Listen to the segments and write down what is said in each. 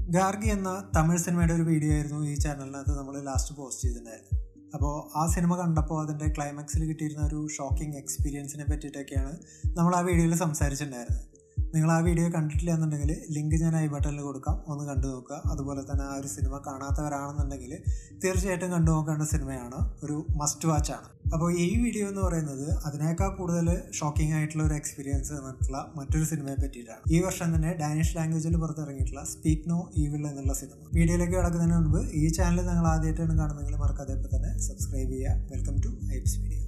ഗാർഗി എന്ന തമിഴ് സിനിമയുടെ ഒരു വീഡിയോ ആയിരുന്നു ഈ ചാനലിനകത്ത് നമ്മൾ ലാസ്റ്റ് പോസ്റ്റ് ചെയ്തിട്ടുണ്ടായിരുന്നു അപ്പോൾ ആ സിനിമ കണ്ടപ്പോൾ അതിൻ്റെ ക്ലൈമാക്സിൽ കിട്ടിയിരുന്ന ഒരു ഷോക്കിംഗ് എക്സ്പീരിയൻസിനെ പറ്റിയിട്ടൊക്കെയാണ് നമ്മൾ ആ വീഡിയോയിൽ സംസാരിച്ചിട്ടുണ്ടായിരുന്നത് നിങ്ങൾ ആ വീഡിയോ കണ്ടിട്ടില്ല എന്നുണ്ടെങ്കിൽ ലിങ്ക് ഞാൻ ഐ ബട്ടണിൽ കൊടുക്കാം ഒന്ന് കണ്ടു നോക്കുക അതുപോലെ തന്നെ ആ ഒരു സിനിമ കാണാത്തവരാണെന്നുണ്ടെങ്കിൽ തീർച്ചയായിട്ടും കണ്ടു നോക്കേണ്ട സിനിമയാണ് ഒരു മസ്റ്റ് വാച്ച് ആണ് അപ്പോൾ ഈ വീഡിയോ എന്ന് പറയുന്നത് അതിനേക്കാൾ കൂടുതൽ ഷോക്കിംഗ് ആയിട്ടുള്ള ഒരു എക്സ്പീരിയൻസ് തന്നിട്ടുള്ള മറ്റൊരു സിനിമയെ പറ്റിയിട്ടാണ് ഈ വർഷം തന്നെ ഡാനിഷ് ലാംഗ്വേജിൽ പുറത്തിറങ്ങിയിട്ടുള്ള സ്പീക്ക് നോ ഈവിൾ എന്നുള്ള സിനിമ വീഡിയോയിലേക്ക് കിടക്കുന്നതിന് മുൻപ് ഈ ചാനൽ നിങ്ങൾ ആദ്യമായിട്ടാണ് കാണുന്നതെങ്കിൽ മറക്കാതെ ഇപ്പോൾ തന്നെ സബ്സ്ക്രൈബ് ചെയ്യുക വെൽക്കം ടു ഐപ്സ് വീഡിയോ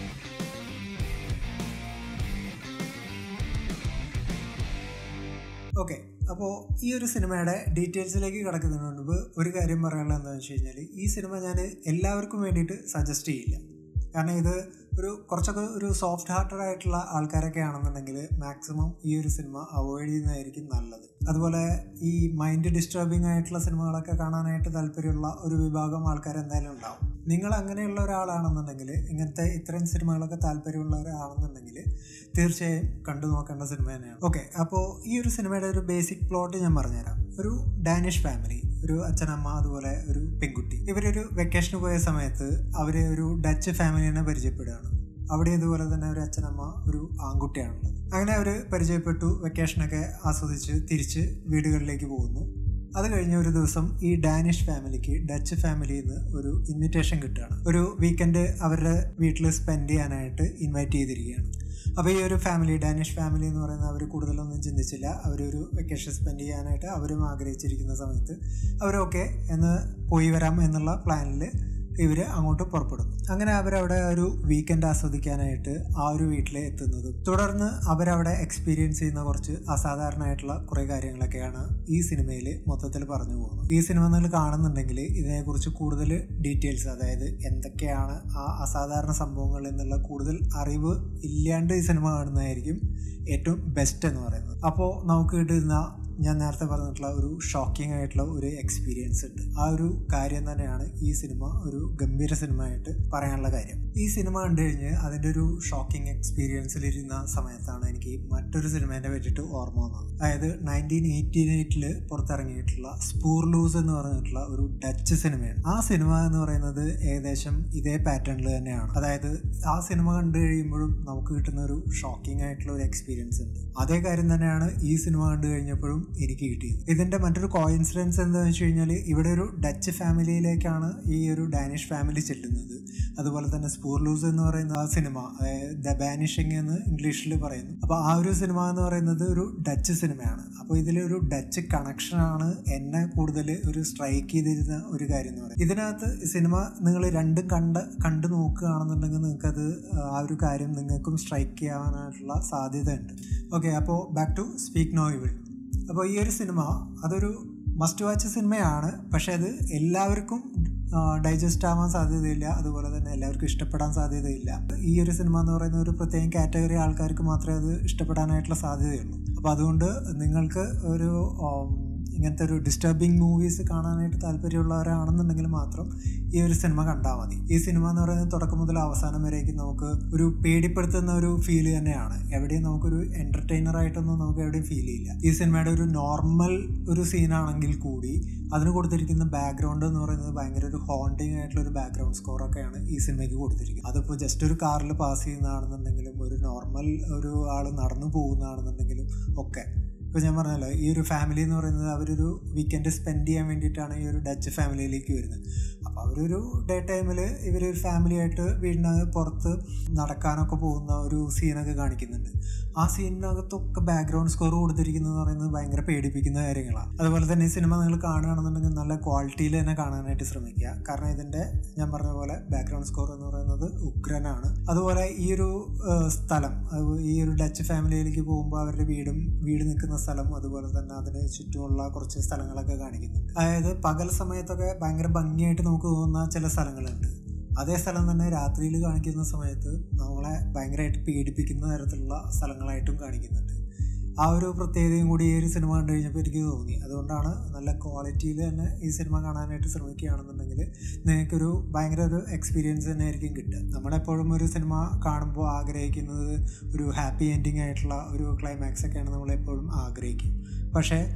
ഓക്കെ അപ്പോൾ ഈ ഒരു സിനിമയുടെ ഡീറ്റെയിൽസിലേക്ക് കിടക്കുന്നതിന് മുൻപ് ഒരു കാര്യം പറയാനുള്ളത് എന്താണെന്ന് വെച്ച് കഴിഞ്ഞാൽ ഈ സിനിമ ഞാൻ എല്ലാവർക്കും വേണ്ടിയിട്ട് സജസ്റ്റ് ചെയ്യില്ല കാരണം ഇത് ഒരു കുറച്ചൊക്കെ ഒരു സോഫ്റ്റ് ഹാർട്ടഡ് ആയിട്ടുള്ള ആൾക്കാരൊക്കെ ആണെന്നുണ്ടെങ്കിൽ മാക്സിമം ഈ ഒരു സിനിമ അവോയ്ഡ് ചെയ്യുന്നതായിരിക്കും നല്ലത് അതുപോലെ ഈ മൈൻഡ് ഡിസ്റ്റർബിംഗ് ആയിട്ടുള്ള സിനിമകളൊക്കെ കാണാനായിട്ട് താല്പര്യമുള്ള ഒരു വിഭാഗം ആൾക്കാർ എന്തായാലും ഉണ്ടാവും നിങ്ങൾ അങ്ങനെയുള്ള ഒരാളാണെന്നുണ്ടെങ്കിൽ ഇങ്ങനത്തെ ഇത്തരം സിനിമകളൊക്കെ താല്പര്യമുള്ള ഒരാളാണെന്നുണ്ടെങ്കിൽ തീർച്ചയായും കണ്ടു നോക്കേണ്ട സിനിമ തന്നെയാണ് ഓക്കെ അപ്പോൾ ഈ ഒരു സിനിമയുടെ ഒരു ബേസിക് പ്ലോട്ട് ഞാൻ പറഞ്ഞുതരാം ഒരു ഡാനിഷ് ഫാമിലി ഒരു അച്ഛനമ്മ അതുപോലെ ഒരു പെൺകുട്ടി ഇവരൊരു വെക്കേഷന് പോയ സമയത്ത് അവർ ഒരു ഡച്ച് ഫാമിലിനെ പരിചയപ്പെടുകയാണ് അവിടെ ഇതുപോലെ തന്നെ ഒരു അച്ഛനമ്മ ഒരു ആൺകുട്ടിയാണുള്ളത് അങ്ങനെ അവർ പരിചയപ്പെട്ടു വെക്കേഷനൊക്കെ ആസ്വദിച്ച് തിരിച്ച് വീടുകളിലേക്ക് പോകുന്നു അത് കഴിഞ്ഞ ഒരു ദിവസം ഈ ഡാനിഷ് ഫാമിലിക്ക് ഡച്ച് ഫാമിലിയിൽ നിന്ന് ഒരു ഇൻവിറ്റേഷൻ കിട്ടുകയാണ് ഒരു വീക്കെൻഡ് അവരുടെ വീട്ടിൽ സ്പെൻഡ് ചെയ്യാനായിട്ട് ഇൻവൈറ്റ് ചെയ്തിരിക്കുകയാണ് അപ്പോൾ ഈ ഒരു ഫാമിലി ഡാനിഷ് ഫാമിലി എന്ന് പറയുന്നത് അവർ കൂടുതലൊന്നും ചിന്തിച്ചില്ല അവരൊരു വെക്കേഷൻ സ്പെൻഡ് ചെയ്യാനായിട്ട് അവരും ആഗ്രഹിച്ചിരിക്കുന്ന സമയത്ത് അവരൊക്കെ എന്ന് പോയി വരാം എന്നുള്ള പ്ലാനിൽ ഇവർ അങ്ങോട്ട് പുറപ്പെടുന്നു അങ്ങനെ അവരവിടെ ഒരു വീക്കെൻഡ് ആസ്വദിക്കാനായിട്ട് ആ ഒരു വീട്ടിൽ എത്തുന്നതും തുടർന്ന് അവരവിടെ എക്സ്പീരിയൻസ് ചെയ്യുന്ന കുറച്ച് അസാധാരണമായിട്ടുള്ള കുറേ കാര്യങ്ങളൊക്കെയാണ് ഈ സിനിമയിൽ മൊത്തത്തിൽ പറഞ്ഞു പോകുന്നത് ഈ സിനിമ നിങ്ങൾ കാണുന്നുണ്ടെങ്കിൽ ഇതിനെക്കുറിച്ച് കൂടുതൽ ഡീറ്റെയിൽസ് അതായത് എന്തൊക്കെയാണ് ആ അസാധാരണ സംഭവങ്ങൾ എന്നുള്ള കൂടുതൽ അറിവ് ഇല്ലാണ്ട് ഈ സിനിമ കാണുന്നതായിരിക്കും ഏറ്റവും ബെസ്റ്റ് എന്ന് പറയുന്നത് അപ്പോൾ നമുക്ക് കിട്ടുന്ന ഞാൻ നേരത്തെ പറഞ്ഞിട്ടുള്ള ഒരു ഷോക്കിംഗ് ആയിട്ടുള്ള ഒരു എക്സ്പീരിയൻസ് ഉണ്ട് ആ ഒരു കാര്യം തന്നെയാണ് ഈ സിനിമ ഒരു ഗംഭീര സിനിമ ആയിട്ട് പറയാനുള്ള കാര്യം ഈ സിനിമ കണ്ടു കഴിഞ്ഞ് അതിൻ്റെ ഒരു ഷോക്കിംഗ് എക്സ്പീരിയൻസിലിരുന്ന സമയത്താണ് എനിക്ക് മറ്റൊരു സിനിമേനെ പറ്റിയിട്ട് ഓർമ്മ വന്നത് അതായത് നയൻറ്റീൻ എയ്റ്റി എയ്റ്റില് പുറത്തിറങ്ങിയിട്ടുള്ള സ്പൂർ ലൂസ് എന്ന് പറഞ്ഞിട്ടുള്ള ഒരു ഡച്ച് സിനിമയാണ് ആ സിനിമ എന്ന് പറയുന്നത് ഏകദേശം ഇതേ പാറ്റേണിൽ തന്നെയാണ് അതായത് ആ സിനിമ കണ്ടു കഴിയുമ്പോഴും നമുക്ക് കിട്ടുന്ന ഒരു ഷോക്കിംഗ് ആയിട്ടുള്ള ഒരു എക്സ്പീരിയൻസ് ഉണ്ട് അതേ കാര്യം തന്നെയാണ് ഈ സിനിമ കണ്ടു കഴിഞ്ഞപ്പോഴും എനിക്ക് കിട്ടിയത് ഇതിന്റെ മറ്റൊരു കോയിൻസിഡൻസ് എന്താണെന്ന് വെച്ച് കഴിഞ്ഞാൽ ഇവിടെ ഒരു ഡച്ച് ഫാമിലിയിലേക്കാണ് ഈ ഒരു ഡാനിഷ് ഫാമിലി ചെല്ലുന്നത് അതുപോലെ തന്നെ സ്പൂർ ലൂസ് എന്ന് പറയുന്ന ആ സിനിമ ദ ബാനിഷിങ് എന്ന് ഇംഗ്ലീഷിൽ പറയുന്നു അപ്പോൾ ആ ഒരു സിനിമ എന്ന് പറയുന്നത് ഒരു ഡച്ച് സിനിമയാണ് അപ്പോൾ ഇതിലൊരു ഡച്ച് കണക്ഷനാണ് എന്നെ കൂടുതൽ ഒരു സ്ട്രൈക്ക് ചെയ്തിരുന്ന ഒരു കാര്യം എന്ന് പറയുന്നത് ഇതിനകത്ത് സിനിമ നിങ്ങൾ രണ്ടും കണ്ട് കണ്ടു നോക്കുകയാണെന്നുണ്ടെങ്കിൽ നിങ്ങൾക്കത് ആ ഒരു കാര്യം നിങ്ങൾക്കും സ്ട്രൈക്ക് ചെയ്യാനായിട്ടുള്ള സാധ്യത ഉണ്ട് ഓക്കെ അപ്പോൾ back to speak no evil അപ്പോൾ ഈ ഒരു സിനിമ അതൊരു മസ്റ്റ് വാച്ച് സിനിമയാണ് പക്ഷെ അത് എല്ലാവർക്കും ഡൈജസ്റ്റ് ആവാൻ സാധ്യതയില്ല അതുപോലെ തന്നെ എല്ലാവർക്കും ഇഷ്ടപ്പെടാൻ സാധ്യതയില്ല ഈ ഒരു സിനിമ എന്ന് പറയുന്ന ഒരു പ്രത്യേക കാറ്റഗറി ആൾക്കാർക്ക് മാത്രമേ അത് ഇഷ്ടപ്പെടാനായിട്ടുള്ള സാധ്യതയുള്ളൂ അപ്പോൾ അതുകൊണ്ട് നിങ്ങൾക്ക് ഒരു ഇങ്ങനത്തെ ഒരു ഡിസ്റ്റർബിങ് മൂവീസ് കാണാനായിട്ട് താല്പര്യമുള്ളവരാണെന്നുണ്ടെങ്കിൽ മാത്രം ഈ ഒരു സിനിമ കണ്ടാൽ മതി ഈ സിനിമ എന്ന് പറയുന്നത് തുടക്കം മുതൽ അവസാനം വരേക്കും നമുക്ക് ഒരു പേടിപ്പെടുത്തുന്ന ഒരു ഫീല് തന്നെയാണ് എവിടെയും നമുക്കൊരു എന്റർടൈനർ ആയിട്ടൊന്നും നമുക്ക് എവിടെയും ഫീൽ ചെയ്യില്ല ഈ സിനിമയുടെ ഒരു നോർമൽ ഒരു സീനാണെങ്കിൽ കൂടി അതിന് കൊടുത്തിരിക്കുന്ന ബാക്ക്ഗ്രൗണ്ട് എന്ന് പറയുന്നത് ഭയങ്കര ഒരു ഹോണ്ടിങ് ആയിട്ടുള്ള ഒരു ബാക്ക്ഗ്രൗണ്ട് സ്കോർ ഒക്കെയാണ് ഈ സിനിമയ്ക്ക് കൊടുത്തിരിക്കുന്നത് അതിപ്പോൾ ജസ്റ്റ് ഒരു കാറിൽ പാസ് ചെയ്യുന്നതാണെന്നുണ്ടെങ്കിലും ഒരു നോർമൽ ഒരു ആൾ നടന്നു പോകുന്നതാണെന്നുണ്ടെങ്കിലും ഒക്കെ ഇപ്പോൾ ഞാൻ പറഞ്ഞല്ലോ ഈ ഒരു ഫാമിലി എന്ന് പറയുന്നത് അവരൊരു വീക്കെൻഡ് സ്പെൻഡ് ചെയ്യാൻ വേണ്ടിയിട്ടാണ് ഈ ഒരു ഡച്ച് ഫാമിലിയിലേക്ക് വരുന്നത് അപ്പോൾ അവരൊരു ഡേ ടൈമിൽ ഇവരൊരു ഫാമിലിയായിട്ട് വീടിന് പുറത്ത് നടക്കാനൊക്കെ പോകുന്ന ഒരു സീനൊക്കെ കാണിക്കുന്നുണ്ട് ആ സീനിനകത്തൊക്കെ ബാക്ക്ഗ്രൗണ്ട് സ്കോർ കൊടുത്തിരിക്കുന്നത് പറയുന്നത് ഭയങ്കര പേടിപ്പിക്കുന്ന കാര്യങ്ങളാണ് അതുപോലെ തന്നെ ഈ സിനിമ നിങ്ങൾ കാണുകയാണെന്നുണ്ടെങ്കിൽ നല്ല ക്വാളിറ്റിയിൽ തന്നെ കാണാനായിട്ട് ശ്രമിക്കുക കാരണം ഇതിൻ്റെ ഞാൻ പറഞ്ഞ പോലെ ബാക്ക്ഗ്രൗണ്ട് സ്കോർ എന്ന് പറയുന്നത് ഉഗ്രനാണ് അതുപോലെ ഈ ഒരു സ്ഥലം ഈ ഒരു ഡച്ച് ഫാമിലിയിലേക്ക് പോകുമ്പോൾ അവരുടെ വീടും വീട് നിൽക്കുന്ന സ്ഥലം അതുപോലെ തന്നെ അതിന് ചുറ്റുമുള്ള കുറച്ച് സ്ഥലങ്ങളൊക്കെ കാണിക്കുന്നുണ്ട് അതായത് പകൽ സമയത്തൊക്കെ ഭയങ്കര ഭംഗിയായിട്ട് നമുക്ക് തോന്നുന്ന ചില സ്ഥലങ്ങളുണ്ട് അതേ സ്ഥലം തന്നെ രാത്രിയിൽ കാണിക്കുന്ന സമയത്ത് നമ്മളെ ഭയങ്കരമായിട്ട് പേടിപ്പിക്കുന്ന തരത്തിലുള്ള സ്ഥലങ്ങളായിട്ടും കാണിക്കുന്നുണ്ട് ആ ഒരു പ്രത്യേകതയും കൂടി ഈ ഒരു സിനിമ കണ്ടു കഴിഞ്ഞപ്പോൾ എനിക്ക് തോന്നി അതുകൊണ്ടാണ് നല്ല ക്വാളിറ്റിയിൽ തന്നെ ഈ സിനിമ കാണാനായിട്ട് ശ്രമിക്കുകയാണെന്നുണ്ടെങ്കിൽ നിങ്ങൾക്കൊരു ഭയങ്കര ഒരു എക്സ്പീരിയൻസ് തന്നെ ആയിരിക്കും കിട്ടുക നമ്മളെപ്പോഴും ഒരു സിനിമ കാണുമ്പോൾ ആഗ്രഹിക്കുന്നത് ഒരു ഹാപ്പി എൻഡിങ് ആയിട്ടുള്ള ഒരു ക്ലൈമാക്സ് ഒക്കെയാണ് നമ്മളെപ്പോഴും ആഗ്രഹിക്കും പക്ഷേ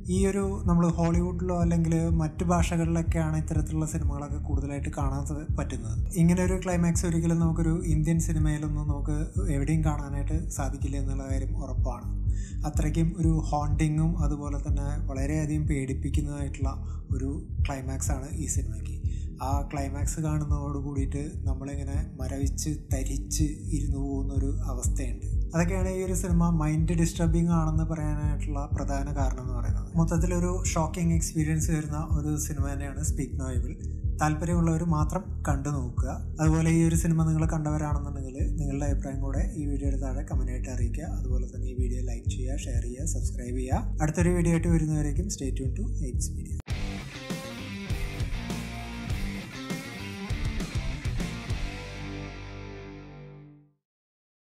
ഈ ഒരു നമ്മൾ ഹോളിവുഡിലോ അല്ലെങ്കിൽ മറ്റു ഭാഷകളിലൊക്കെയാണ് ഇത്തരത്തിലുള്ള സിനിമകളൊക്കെ കൂടുതലായിട്ട് കാണാൻ സ- പറ്റുന്നത് ഇങ്ങനെ ഒരു ക്ലൈമാക്സ് ഒരിക്കലും നമുക്കൊരു ഇന്ത്യൻ സിനിമയിലൊന്നും നമുക്ക് എവിടെയും കാണാനായിട്ട് സാധിക്കില്ല എന്നുള്ള കാര്യം ഉറപ്പാണ് അത്രയ്ക്കും ഒരു ഹോണ്ടിങ്ങും അതുപോലെ തന്നെ വളരെയധികം പേടിപ്പിക്കുന്നതായിട്ടുള്ള ഒരു ക്ലൈമാക്സ് ആണ് ഈ സിനിമയ്ക്ക് ആ ക്ലൈമാക്സ് കാണുന്നതോട് കൂടിയിട്ട് നമ്മളിങ്ങനെ മരവിച്ച് തരിച്ച് ഇരുന്നു പോകുന്ന ഒരു അവസ്ഥയുണ്ട് അതൊക്കെയാണ് ഈ ഒരു സിനിമ മൈൻഡ് ഡിസ്റ്റർബിങ് ആണെന്ന് പറയാനായിട്ടുള്ള പ്രധാന കാരണം എന്ന് പറയുന്നത് മൊത്തത്തിലൊരു ഷോക്കിംഗ് എക്സ്പീരിയൻസ് വരുന്ന ഒരു സിനിമ തന്നെയാണ് സ്പീക്ക് നോയബിൾ താല്പര്യമുള്ളവർ മാത്രം കണ്ടു നോക്കുക അതുപോലെ ഈ ഒരു സിനിമ നിങ്ങൾ കണ്ടവരാണെന്നുണ്ടെങ്കിൽ നിങ്ങളുടെ അഭിപ്രായം കൂടെ ഈ വീഡിയോയുടെ താഴെ കമൻ്റായിട്ട് അറിയിക്കുക അതുപോലെ തന്നെ ഈ വീഡിയോ ലൈക്ക് ചെയ്യുക ഷെയർ ചെയ്യുക സബ്സ്ക്രൈബ് ചെയ്യുക അടുത്തൊരു വീഡിയോ ആയിട്ട് വരുന്നവരേക്കും stay tune to eights media